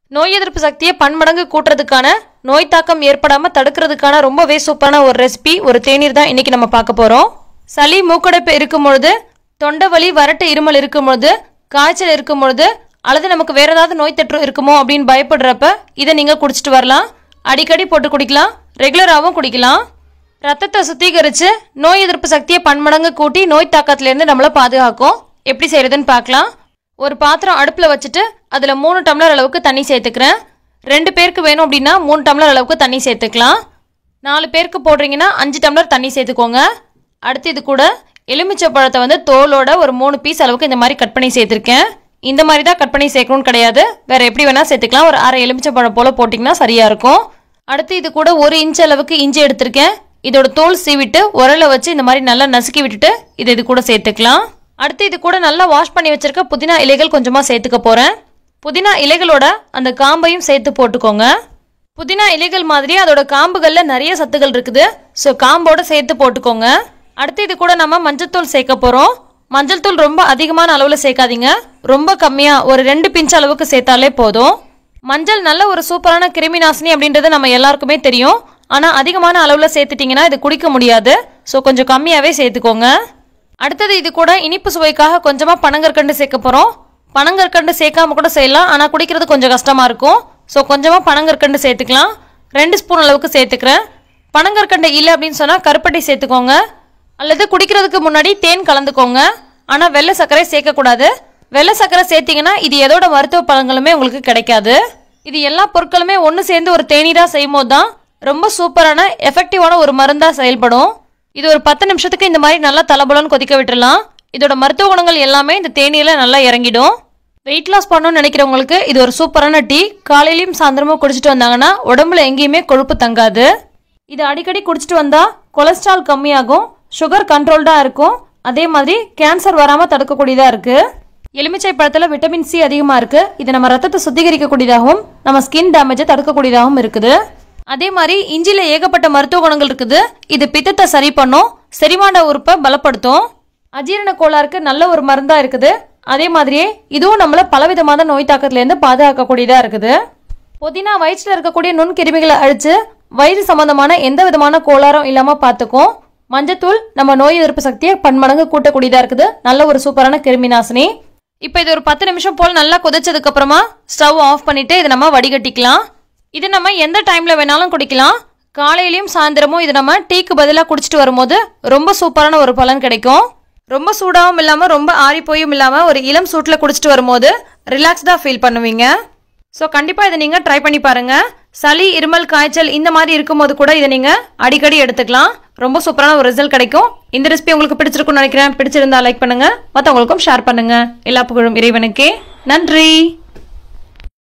நோய் எதிர்ப்பு சக்தியை பன்மடங்கு கூட்டுறதுக்கான நோய் தாக்கம் ஏற்படாம தடுக்கிறதுக்கான ரொம்பவே சூப்பரான ஒரு ரெசிபி ஒரு தேநீர் தான் இன்னைக்கு நம்ம பார்க்க போறோம் சளி மூக்கடைப்பு இருக்கும் பொழுது தொண்டை வலி வறட்டு இருமல் இருக்கும் பொழுது காய்ச்சல் இருக்கும் பொழுது அல்லது நமக்கு வேற ஏதாவது நோய் தொற்று இருக்குமோ அப்படின்னு பயப்படுறப்ப இதை நீங்க குடிச்சிட்டு வரலாம் அடிக்கடி போட்டு குடிக்கலாம் ரெகுலராகவும் குடிக்கலாம் ரத்தத்தை சுத்திகரிச்சு நோய் எதிர்ப்பு சக்தியை பன்மடங்கு கூட்டி நோய் தாக்கத்திலேருந்து நம்மளை பாதுகாக்கும் எப்படி செய்யறதுன்னு பார்க்கலாம் ஒரு பாத்திரம் அடுப்பில் வச்சுட்டு அதில் மூணு டம்ளர் அளவுக்கு தண்ணி சேர்த்துக்கிறேன் ரெண்டு பேருக்கு வேணும் அப்படின்னா மூணு டம்ளர் அளவுக்கு தண்ணி சேர்த்துக்கலாம் நாலு பேருக்கு போடுறீங்கன்னா அஞ்சு டம்ளர் தண்ணி சேர்த்துக்கோங்க அடுத்து இது கூட எலுமிச்சை பழத்தை வந்து தோலோட ஒரு மூணு பீஸ் அளவுக்கு இந்த மாதிரி கட் பண்ணி சேர்த்துருக்கேன் இந்த மாதிரி தான் கட் பண்ணி சேர்க்கணும்னு கிடையாது வேற எப்படி வேணால் சேர்த்துக்கலாம் ஒரு அரை எலுமிச்சை பழம் போல் போட்டிங்கன்னா சரியாக இருக்கும் அடுத்து இது கூட ஒரு இன்ச் அளவுக்கு இஞ்சி எடுத்திருக்கேன் இதோட தோல் சீவிட்டு உரலை வச்சு இந்த மாதிரி நல்லா நசுக்கி விட்டுட்டு இது இது கூட சேர்த்துக்கலாம் அடுத்து இது கூட நல்லா வாஷ் பண்ணி வச்சிருக்க புதினா இலைகள் கொஞ்சமாக சேர்த்துக்க போகிறேன் புதினா இலைகளோட அந்த காம்பையும் சேர்த்து போட்டுக்கோங்க புதினா இலைகள் மாதிரி அதோட காம்புகளில் நிறைய சத்துகள் இருக்குது ஸோ காம்போட சேர்த்து போட்டுக்கோங்க அடுத்து இது கூட நம்ம மஞ்சள்தூள் சேர்க்க போகிறோம் மஞ்சள் தூள் ரொம்ப அதிகமான அளவில் சேர்க்காதீங்க ரொம்ப கம்மியாக ஒரு ரெண்டு பிஞ்ச் அளவுக்கு சேர்த்தாலே போதும் மஞ்சள் நல்ல ஒரு சூப்பரான கிருமி நாசினி அப்படின்றது நம்ம எல்லாருக்குமே தெரியும் ஆனால் அதிகமான அளவில் சேர்த்துட்டிங்கன்னா இது குடிக்க முடியாது ஸோ கொஞ்சம் கம்மியாகவே சேர்த்துக்கோங்க அடுத்தது இது கூட இனிப்பு சுவைக்காக கொஞ்சமாக பனங்கற்கண்டு சேர்க்க போகிறோம் பனங்கற்கண்டு சேர்க்காம கூட செய்யலாம் ஆனால் குடிக்கிறது கொஞ்சம் கஷ்டமாக இருக்கும் ஸோ கொஞ்சமாக பனங்கற்கண்டு சேர்த்துக்கலாம் ரெண்டு ஸ்பூன் அளவுக்கு சேர்த்துக்கிறேன் பனங்கற்கண்டு இல்லை அப்படின்னு சொன்னால் கருப்பட்டி சேர்த்துக்கோங்க அல்லது குடிக்கிறதுக்கு முன்னாடி தேன் கலந்துக்கோங்க ஆனால் வெள்ளை சர்க்கரை சேர்க்கக்கூடாது வெள்ளை சர்க்கரை சேர்த்தீங்கன்னா இது எதோட மருத்துவ பலன்களுமே உங்களுக்கு கிடைக்காது இது எல்லா பொருட்களுமே ஒன்று சேர்ந்து ஒரு தேநீராக செய்யும் போது தான் ரொம்ப சூப்பரான எஃபெக்டிவான ஒரு மருந்தாக செயல்படும் இது ஒரு பத்து நிமிஷத்துக்கு இந்த மாதிரி நல்லா தலபலன்னு கொதிக்க விட்டுறலாம் இதோட மருத்துவ குணங்கள் எல்லாமே இந்த தேநீரில் நல்லா இறங்கிடும் வெயிட் லாஸ் பண்ணணும்னு நினைக்கிறவங்களுக்கு இது ஒரு சூப்பரான டீ காலையிலையும் சாயந்தரமும் குடிச்சிட்டு வந்தாங்கன்னா உடம்புல எங்கேயுமே கொழுப்பு தங்காது இது அடிக்கடி குடிச்சிட்டு வந்தா கொலஸ்ட்ரால் கம்மியாகும் சுகர் கண்ட்ரோல்டாக இருக்கும் அதே மாதிரி கேன்சர் வராமல் தடுக்கக்கூடியதாக இருக்கு எலுமிச்சை பழத்தில் விட்டமின் சி அதிகமாக இருக்கு இது நம்ம ரத்தத்தை சுத்திகரிக்கக்கூடியதாகவும் நம்ம ஸ்கின் டேமேஜை தடுக்கக்கூடியதாகவும் இருக்குது அதே மாதிரி இஞ்சில ஏகப்பட்ட மருத்துவ குணங்கள் இருக்குது இது பித்தத்தை சரி பண்ணும் செரிமான உறுப்பை பலப்படுத்தும் அஜீரண கோளாறுக்கு நல்ல ஒரு மருந்தா இருக்குது அதே மாதிரியே இதுவும் நம்மள பலவிதமான நோய் தாக்கத்திலேருந்து பாதுகாக்கக்கூடியதா இருக்குது புதினா வயிற்றுல இருக்கக்கூடிய நுண்கிருமிகளை அழிச்சு வயிறு சம்பந்தமான எந்த விதமான கோளாறும் இல்லாம பார்த்துக்கும் மஞ்சத்தூள் நம்ம நோய் எதிர்ப்பு சக்தியை பன்மடங்கு கூட்டக்கூடியதா இருக்குது நல்ல ஒரு சூப்பரான கிருமி நாசினி இப்போ இது ஒரு பத்து நிமிஷம் போல் நல்லா கொதிச்சதுக்கு அப்புறமா ஸ்டவ் ஆஃப் பண்ணிட்டு இதை நம்ம வடிகட்டிக்கலாம் இது நம்ம எந்த டைம்ல வேணாலும் குடிக்கலாம் காலையிலயும் சாயந்தரமும் இது நம்ம டீக்கு பதிலாக குடிச்சிட்டு வரும்போது ரொம்ப சூப்பரான ஒரு பலன் கிடைக்கும் ரொம்ப சூடாகவும் இல்லாமல் ரொம்ப ஆறி போயும் இல்லாமல் ஒரு இளம் சூட்டில் குடிச்சிட்டு வரும்போது ரிலாக்ஸ்டாக ஃபீல் பண்ணுவீங்க ஸோ கண்டிப்பாக இதை நீங்கள் ட்ரை பண்ணி பாருங்கள் சளி இருமல் காய்ச்சல் இந்த மாதிரி இருக்கும்போது கூட இதை நீங்கள் அடிக்கடி எடுத்துக்கலாம் ரொம்ப சூப்பரான ஒரு ரிசல்ட் கிடைக்கும் இந்த ரெசிபி உங்களுக்கு பிடிச்சிருக்கும்னு நினைக்கிறேன் பிடிச்சிருந்தா லைக் பண்ணுங்க மற்றவங்களுக்கும் ஷேர் பண்ணுங்க எல்லா புகழும் இறைவனுக்கே நன்றி